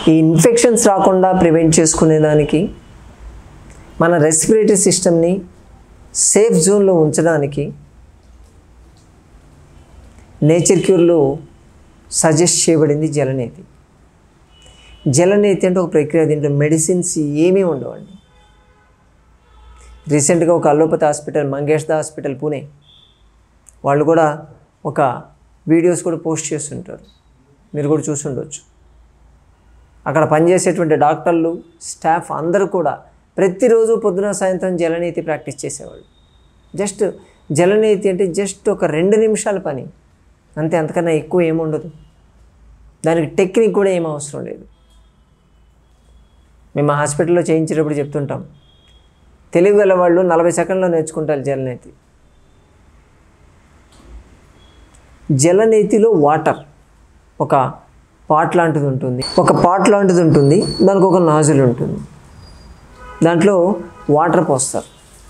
ఈ ఇన్ఫెక్షన్స్ రాకుండా ప్రివెంట్ చేసుకునేదానికి మన రెస్పిరేటరీ సిస్టమ్ని సేఫ్ జోన్లో ఉంచడానికి నేచర్ క్యూర్లో సజెస్ట్ చేయబడింది జలనేతి జలనేతి అంటే ఒక ప్రక్రియ దీంట్లో మెడిసిన్స్ ఏమీ ఉండవండి రీసెంట్గా ఒక అల్లోపతి హాస్పిటల్ మంగేష్ దా హాస్పిటల్ పూణే వాళ్ళు కూడా ఒక వీడియోస్ కూడా పోస్ట్ చేస్తుంటారు మీరు కూడా చూసి ఉండొచ్చు అక్కడ పనిచేసేటువంటి డాక్టర్లు స్టాఫ్ అందరూ కూడా ప్రతిరోజు పొద్దున సాయంత్రం జలనీతి ప్రాక్టీస్ చేసేవాళ్ళు జస్ట్ జలనీతి అంటే జస్ట్ ఒక రెండు నిమిషాల పని అంతే అంతకన్నా ఎక్కువ ఏముండదు దానికి టెక్నిక్ కూడా ఏం అవసరం లేదు మేము మా హాస్పిటల్లో చేయించేటప్పుడు చెప్తుంటాం తెలుగు గల వాళ్ళు నలభై సెకండ్లో నేర్చుకుంటారు జలనీతి జలనీతిలో వాటర్ ఒక పాట్ లాంటిది ఉంటుంది ఒక పాట్ లాంటిది ఉంటుంది దానికి ఒక నాజుల్ ఉంటుంది దాంట్లో వాటర్ పోస్తారు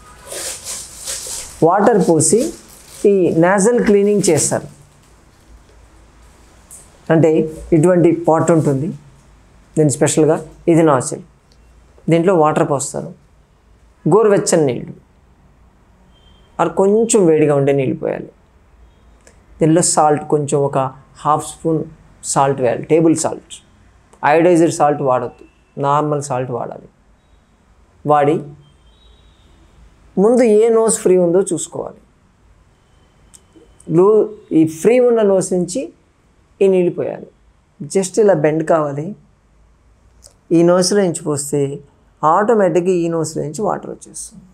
వాటర్ పోసి ఈ నాజల్ క్లీనింగ్ చేస్తారు అంటే ఇటువంటి పాట్ ఉంటుంది దీని స్పెషల్గా ఇది నాజిల్ దీంట్లో వాటర్ పోస్తారు గోరువెచ్చని నీళ్ళు అది కొంచెం వేడిగా ఉండే నీళ్ళు పోయాలి దీనిలో సాల్ట్ కొంచెం ఒక హాఫ్ స్పూన్ సాల్ట్ వేయాలి టేబుల్ సాల్ట్ అయోడైజర్ సాల్ట్ వాడద్దు నార్మల్ సాల్ట్ వాడాలి వాడి ముందు ఏ నోస్ ఫ్రీ ఉందో చూసుకోవాలి లూ ఈ ఫ్రీ ఉన్న నోస్ నుంచి ఈ నీళ్ళు పోయాలి జస్ట్ ఇలా బెండ్ కావాలి ఈ నోస్లో నుంచి పోస్తే ఆటోమేటిక్గా ఈ నోస్లో నుంచి వాటర్ వచ్చేస్తుంది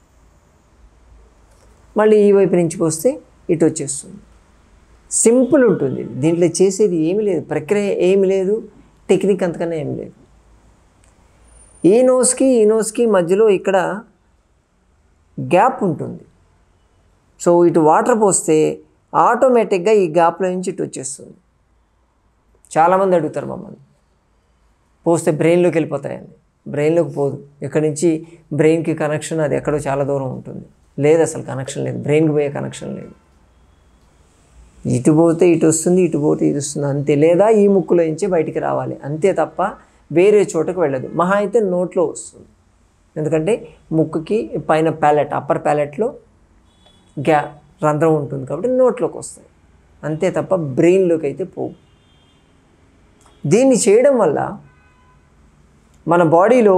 మళ్ళీ ఈ వైపు నుంచి పోస్తే ఇటు వచ్చేస్తుంది సింపుల్ ఉంటుంది దీంట్లో చేసేది ఏమీ లేదు ప్రక్రియ ఏమి లేదు టెక్నిక్ అంతకన్నా ఏమి లేదు ఈ నోస్కి ఈ నోస్కి మధ్యలో ఇక్కడ గ్యాప్ ఉంటుంది సో ఇటు వాటర్ పోస్తే ఆటోమేటిక్గా ఈ గ్యాప్లో నుంచి ఇటు వచ్చేస్తుంది చాలామంది అడుగుతారు మమ్మల్ని పోస్తే బ్రెయిన్లోకి వెళ్ళిపోతాయండి బ్రెయిన్లోకి పోదు ఇక్కడ నుంచి బ్రెయిన్కి కనెక్షన్ అది ఎక్కడో చాలా దూరం ఉంటుంది లేదు అసలు కనెక్షన్ లేదు బ్రెయిన్కి పోయే కనెక్షన్ లేదు ఇటు పోతే ఇటు వస్తుంది ఇటు పోతే ఇటు వస్తుంది అంతే లేదా ఈ ముక్కులో నుంచి బయటికి రావాలి అంతే తప్ప వేరే చోటకు వెళ్ళదు మహా అయితే నోట్లో వస్తుంది ఎందుకంటే ముక్కుకి పైన ప్యాలెట్ అప్పర్ ప్యాలెట్లో గ్యా రంధ్రం ఉంటుంది కాబట్టి నోట్లోకి వస్తాయి అంతే తప్ప బ్రెయిన్లోకి అయితే పోవు దీన్ని చేయడం వల్ల మన బాడీలో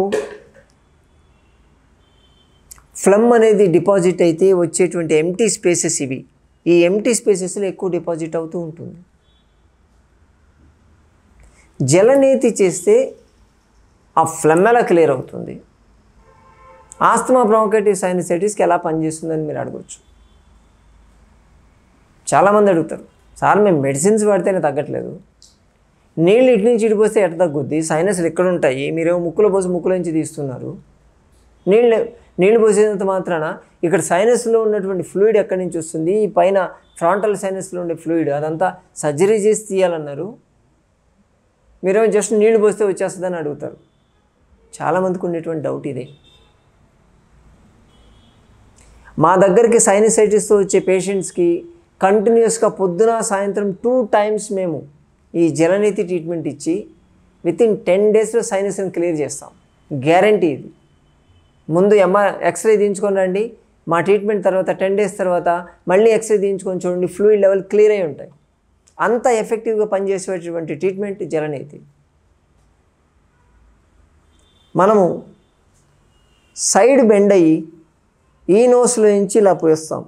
ఫ్లమ్ అనేది డిపాజిట్ అయితే వచ్చేటువంటి ఎంటీ స్పేసెస్ ఇవి ఈ ఎంటీ స్పేసెస్లో ఎక్కువ డిపాజిట్ అవుతూ ఉంటుంది జలనేతి చేస్తే ఆ ఫ్లమ్ ఎలా క్లియర్ అవుతుంది ఆస్తమా బ్రాంకైటిస్ సైనసైటిస్కి ఎలా పనిచేస్తుందని మీరు అడగచ్చు చాలామంది అడుగుతారు సార్ మేము మెడిసిన్స్ వాడితేనే తగ్గట్లేదు నీళ్ళు ఇటు నుంచి ఇటు పోస్తే ఎట తగ్గుద్ది సైనస్లు ఎక్కడ ఉంటాయి మీరేమో ముక్కులో పోసి ముక్కులో నుంచి తీస్తున్నారు నీళ్ళు నీళ్ళు పోసేంత మాత్రాన ఇక్కడ సైనస్లో ఉన్నటువంటి ఫ్లూయిడ్ ఎక్కడి నుంచి వస్తుంది ఈ పైన ఫ్రాంటల్ సైనస్లో ఉండే ఫ్లూయిడ్ అదంతా సర్జరీ చేసి తీయాలన్నారు మీరేమో జస్ట్ నీళ్లు పోస్తే వచ్చేస్తుందని అడుగుతారు చాలామందికి ఉండేటువంటి డౌట్ ఇదే మా దగ్గరికి సైనసైటిస్తో వచ్చే పేషెంట్స్కి కంటిన్యూస్గా పొద్దున సాయంత్రం టూ టైమ్స్ మేము ఈ జలనీతి ట్రీట్మెంట్ ఇచ్చి విత్ ఇన్ టెన్ డేస్లో సైనస్ని క్లియర్ చేస్తాం గ్యారంటీ ఇది ముందు ఎంఆర్ ఎక్స్రే తీయించుకొని రండి మా ట్రీట్మెంట్ తర్వాత టెన్ డేస్ తర్వాత మళ్ళీ ఎక్స్రే తీయించుకొని చూడండి ఫ్లూయిడ్ లెవెల్ క్లియర్ అయి ఉంటాయి అంత ఎఫెక్టివ్గా పనిచేసేటువంటి ట్రీట్మెంట్ జలనీతి మనము సైడ్ బెండ్ అయ్యి ఈ నోస్లో నుంచి ఇలా పోస్తాం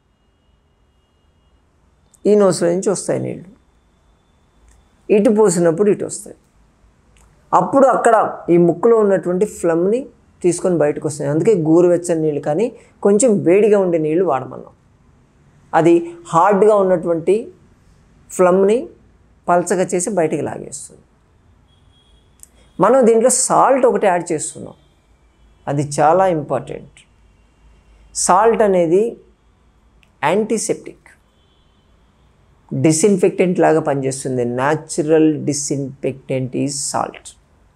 ఈ నోస్లో నుంచి వస్తాయి నీళ్ళు ఇటు పోసినప్పుడు ఇటు వస్తాయి అప్పుడు అక్కడ ఈ ముక్కులో ఉన్నటువంటి ఫ్లమ్ని తీసుకొని బయటకు వస్తాయి అందుకే గోరువెచ్చని నీళ్ళు కానీ కొంచెం వేడిగా ఉండే నీళ్ళు వాడమన్నాం అది హార్డ్గా ఉన్నటువంటి ఫ్లమ్ని పల్చగా చేసి బయటికి లాగేస్తుంది మనం దీంట్లో సాల్ట్ ఒకటి యాడ్ చేస్తున్నాం అది చాలా ఇంపార్టెంట్ సాల్ట్ అనేది యాంటీసెప్టిక్ డిస్ఇన్ఫెక్టెంట్ లాగా పనిచేస్తుంది న్యాచురల్ డిస్ఇన్ఫెక్టెంట్ ఈజ్ సాల్ట్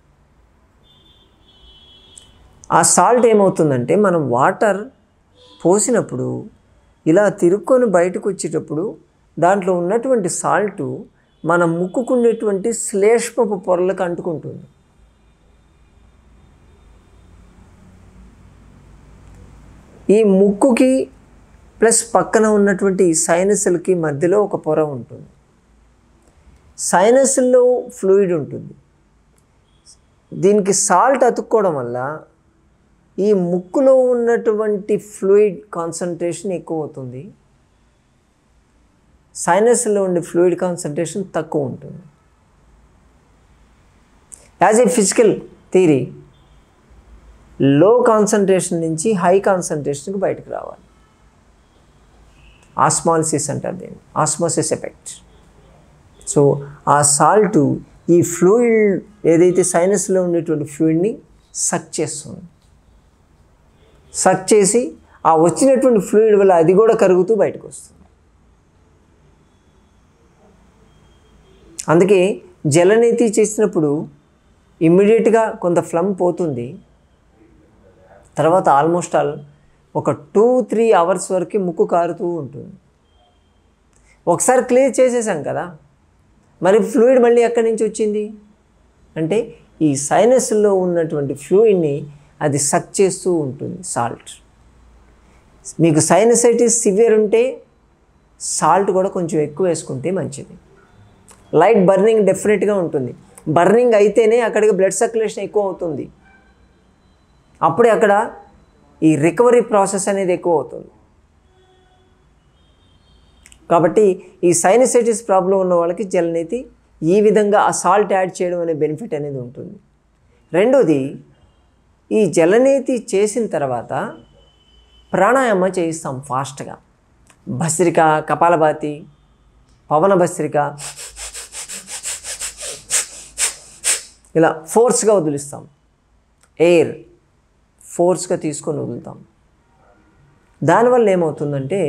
ఆ సాల్ట్ ఏమవుతుందంటే మనం వాటర్ పోసినప్పుడు ఇలా తిరుక్కొని బయటకు వచ్చేటప్పుడు దాంట్లో ఉన్నటువంటి సాల్టు మన ముక్కుకుండేటువంటి శ్లేష్మపు పొరలకు అంటుకుంటుంది ఈ ముక్కుకి ప్లస్ పక్కన ఉన్నటువంటి సైనస్లకి మధ్యలో ఒక పొర ఉంటుంది సైనస్లో ఫ్లూయిడ్ ఉంటుంది దీనికి సాల్ట్ అతుక్కోవడం వల్ల ఈ ముక్కులో ఉన్నటువంటి ఫ్లూయిడ్ కాన్సన్ట్రేషన్ ఎక్కువ అవుతుంది సైనస్లో ఉండే ఫ్లూయిడ్ కాన్సన్ట్రేషన్ తక్కువ ఉంటుంది యాజ్ ఏ ఫిజికల్ థీరీ లో కాన్సన్ట్రేషన్ నుంచి హై కాన్సన్ట్రేషన్కి బయటకు రావాలి ఆస్మాలిసిస్ అంటారు దీన్ని ఆస్మోసిస్ ఎఫెక్ట్ సో ఆ సాల్ట్ ఈ ఫ్లూయిడ్ ఏదైతే సైనస్లో ఉండేటువంటి ఫ్లూయిడ్ని సక్ చేస్తుంది సక్ చేసి ఆ వచ్చినటువంటి ఫ్లూయిడ్ వల్ల అది కూడా కరుగుతూ బయటకు వస్తుంది అందుకే జలనీతి చేసినప్పుడు ఇమ్మీడియట్గా కొంత ఫ్లమ్ పోతుంది తర్వాత ఆల్మోస్ట్ ఆల్ ఒక టూ త్రీ అవర్స్ వరకు ముక్కు కారుతూ ఉంటుంది ఒకసారి క్లియర్ చేసేసాం కదా మరి ఫ్లూయిడ్ మళ్ళీ ఎక్కడి నుంచి వచ్చింది అంటే ఈ సైనస్లో ఉన్నటువంటి ఫ్లూయిడ్ని అది సక్ చేస్తూ ఉంటుంది సాల్ట్ మీకు సైనసైటిస్ సివియర్ ఉంటే సాల్ట్ కూడా కొంచెం ఎక్కువ వేసుకుంటే మంచిది లైట్ బర్నింగ్ డెఫినెట్గా ఉంటుంది బర్నింగ్ అయితేనే అక్కడికి బ్లడ్ సర్క్యులేషన్ ఎక్కువ అవుతుంది అప్పుడే అక్కడ ఈ రికవరీ ప్రాసెస్ అనేది ఎక్కువ అవుతుంది కాబట్టి ఈ సైనసైటిస్ ప్రాబ్లం ఉన్న వాళ్ళకి జలనీతి ఈ విధంగా ఆ సాల్ట్ యాడ్ చేయడం అనే బెనిఫిట్ అనేది ఉంటుంది రెండోది ఈ జలనీతి చేసిన తర్వాత ప్రాణాయామ చేయిస్తాం ఫాస్ట్గా భస్రిక కపాలభాతి పవన భస్రిక ఇలా ఫోర్స్గా వదిలిస్తాం ఎయిర్ ఫోర్స్గా తీసుకొని వదులుతాం దానివల్ల ఏమవుతుందంటే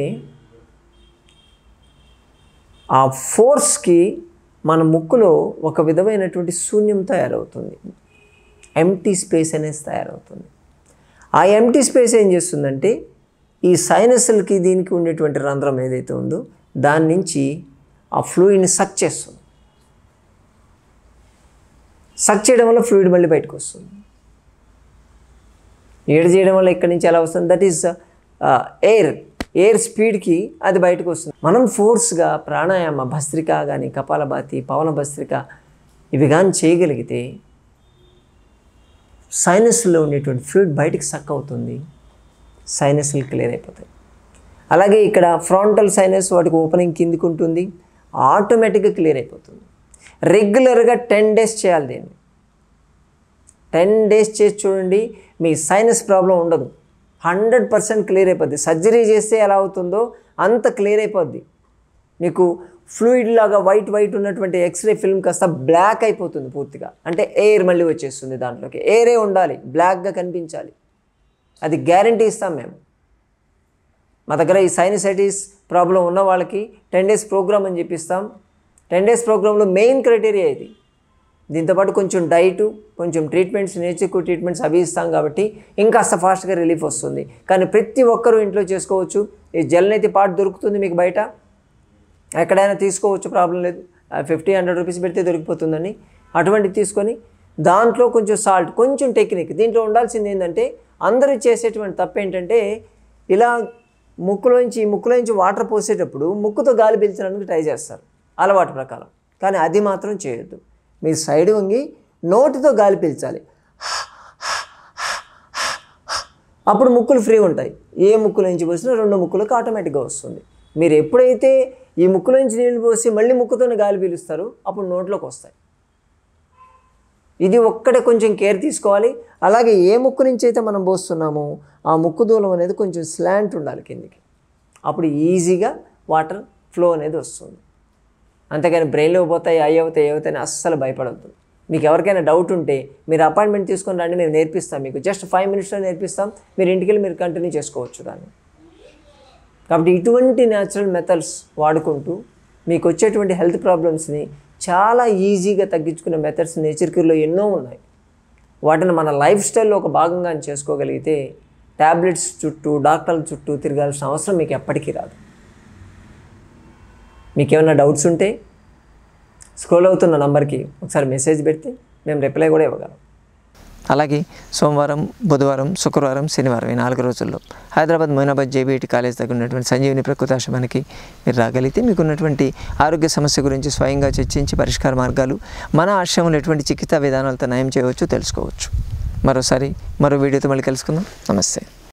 ఆ ఫోర్స్కి మన ముక్కులో ఒక విధమైనటువంటి శూన్యం తయారవుతుంది ఎంటీ స్పేస్ అనేది తయారవుతుంది ఆ ఎంటీ స్పేస్ ఏం చేస్తుందంటే ఈ సైనస్లకి దీనికి ఉండేటువంటి రంధ్రం ఏదైతే ఉందో దాని నుంచి ఆ ఫ్లూయిడ్ని సక్ చేస్తుంది సక్ చేయడం వల్ల ఫ్లూయిడ్ మళ్ళీ బయటకు వస్తుంది ఏడు చేయడం వల్ల ఇక్కడి నుంచి ఎలా వస్తుంది దట్ ఈస్ ఎయిర్ ఎయిర్ స్పీడ్కి అది బయటకు వస్తుంది మనం ఫోర్స్గా ప్రాణాయామ భస్త్రిక కానీ కపాలభాతి పవన భస్త్రిక ఇవి కానీ చేయగలిగితే సైనస్లో ఉండేటువంటి ఫ్లూయిడ్ బయటికి సక్ అవుతుంది సైనస్లు క్లియర్ అయిపోతాయి అలాగే ఇక్కడ ఫ్రాంటల్ సైనస్ వాటికి ఓపెనింగ్ కిందికి ఉంటుంది ఆటోమేటిక్గా క్లియర్ అయిపోతుంది రెగ్యులర్గా టెన్ డేస్ చేయాలి దీన్ని టెన్ డేస్ చేసి చూడండి మీ సైనస్ ప్రాబ్లం ఉండదు హండ్రెడ్ పర్సెంట్ క్లియర్ అయిపోద్ది సర్జరీ చేస్తే ఎలా అవుతుందో అంత క్లియర్ అయిపోద్ది మీకు ఫ్లూయిడ్ లాగా వైట్ వైట్ ఉన్నటువంటి ఎక్స్రే ఫిల్మ్ కాస్త బ్లాక్ అయిపోతుంది పూర్తిగా అంటే ఎయిర్ మళ్ళీ వచ్చేస్తుంది దాంట్లోకి ఎయిరే ఉండాలి బ్లాక్గా కనిపించాలి అది గ్యారంటీ ఇస్తాం మేము మా దగ్గర ఈ సైనసైటిస్ ప్రాబ్లం ఉన్న వాళ్ళకి టెన్ డేస్ ప్రోగ్రామ్ అని చెప్పిస్తాం టెన్ డేస్ ప్రోగ్రాంలో మెయిన్ క్రైటీరియా ఇది దీంతోపాటు కొంచెం డైటు కొంచెం ట్రీట్మెంట్స్ నేర్చుకు ట్రీట్మెంట్స్ అవి ఇస్తాం కాబట్టి ఇంకాస్త ఫాస్ట్గా రిలీఫ్ వస్తుంది కానీ ప్రతి ఒక్కరూ ఇంట్లో చేసుకోవచ్చు ఈ జెల్నైతే పార్ట్ దొరుకుతుంది మీకు బయట ఎక్కడైనా తీసుకోవచ్చు ప్రాబ్లం లేదు ఫిఫ్టీ హండ్రెడ్ రూపీస్ పెడితే దొరికిపోతుందని అటువంటిది తీసుకొని దాంట్లో కొంచెం సాల్ట్ కొంచెం టెక్నిక్ దీంట్లో ఉండాల్సింది ఏంటంటే అందరూ చేసేటువంటి తప్పు ఏంటంటే ఇలా ముక్కులోంచి ముక్కులోంచి వాటర్ పోసేటప్పుడు ముక్కుతో గాలి పీల్చడానికి ట్రై చేస్తారు అలవాటు ప్రకారం కానీ అది మాత్రం చేయొద్దు మీరు సైడ్ వంగి నోటితో గాలి పీల్చాలి అప్పుడు ముక్కులు ఫ్రీ ఉంటాయి ఏ ముక్కుల నుంచి పోసినా రెండు ముక్కులకు ఆటోమేటిక్గా వస్తుంది మీరు ఎప్పుడైతే ఈ ముక్కుల నుంచి నీళ్ళు పోసి మళ్ళీ ముక్కుతోనే గాలి పీలుస్తారో అప్పుడు నోట్లోకి వస్తాయి ఇది ఒక్కటే కొంచెం కేర్ తీసుకోవాలి అలాగే ఏ ముక్కు నుంచి అయితే మనం పోస్తున్నామో ఆ ముక్కు దూలం అనేది కొంచెం స్లాంట్ ఉండాలి కిందికి అప్పుడు ఈజీగా వాటర్ ఫ్లో అనేది వస్తుంది అంతేగాని బ్రెయిన్లో పోతాయి అవి అవుతాయి ఏ అవుతాయి అని అస్సలు భయపడద్దు మీకు ఎవరికైనా డౌట్ ఉంటే మీరు అపాయింట్మెంట్ తీసుకొని రండి మేము నేర్పిస్తాం మీకు జస్ట్ ఫైవ్ మినిట్స్లో నేర్పిస్తాం మీరు ఇంటికి వెళ్ళి మీరు కంటిన్యూ చేసుకోవచ్చు దాన్ని కాబట్టి ఇటువంటి న్యాచురల్ మెథడ్స్ వాడుకుంటూ మీకు వచ్చేటువంటి హెల్త్ ప్రాబ్లమ్స్ని చాలా ఈజీగా తగ్గించుకునే మెథడ్స్ నేచర్ క్యూర్లో ఎన్నో ఉన్నాయి వాటిని మన లైఫ్ స్టైల్లో ఒక భాగంగా చేసుకోగలిగితే ట్యాబ్లెట్స్ చుట్టూ డాక్టర్ల చుట్టూ తిరగాల్సిన అవసరం మీకు ఎప్పటికీ రాదు మీకు ఏమైనా డౌట్స్ ఉంటే స్క్రోల్ అవుతున్న నంబర్కి ఒకసారి మెసేజ్ పెడితే మేము రిప్లై కూడా ఇవ్వగలం అలాగే సోమవారం బుధవారం శుక్రవారం శనివారం ఈ నాలుగు రోజుల్లో హైదరాబాద్ మొయినాబాద్ జేబీఐటి కాలేజ్ దగ్గర ఉన్నటువంటి సంజీవిని ప్రకృతాశ్రమానికి మీరు రాగలిగితే మీకు ఉన్నటువంటి ఆరోగ్య సమస్య గురించి స్వయంగా చర్చించి పరిష్కార మార్గాలు మన ఆశ్రమంలో ఎటువంటి చికిత్సా విధానాలతో నయం చేయవచ్చు తెలుసుకోవచ్చు మరోసారి మరో వీడియోతో మళ్ళీ కలుసుకుందాం నమస్తే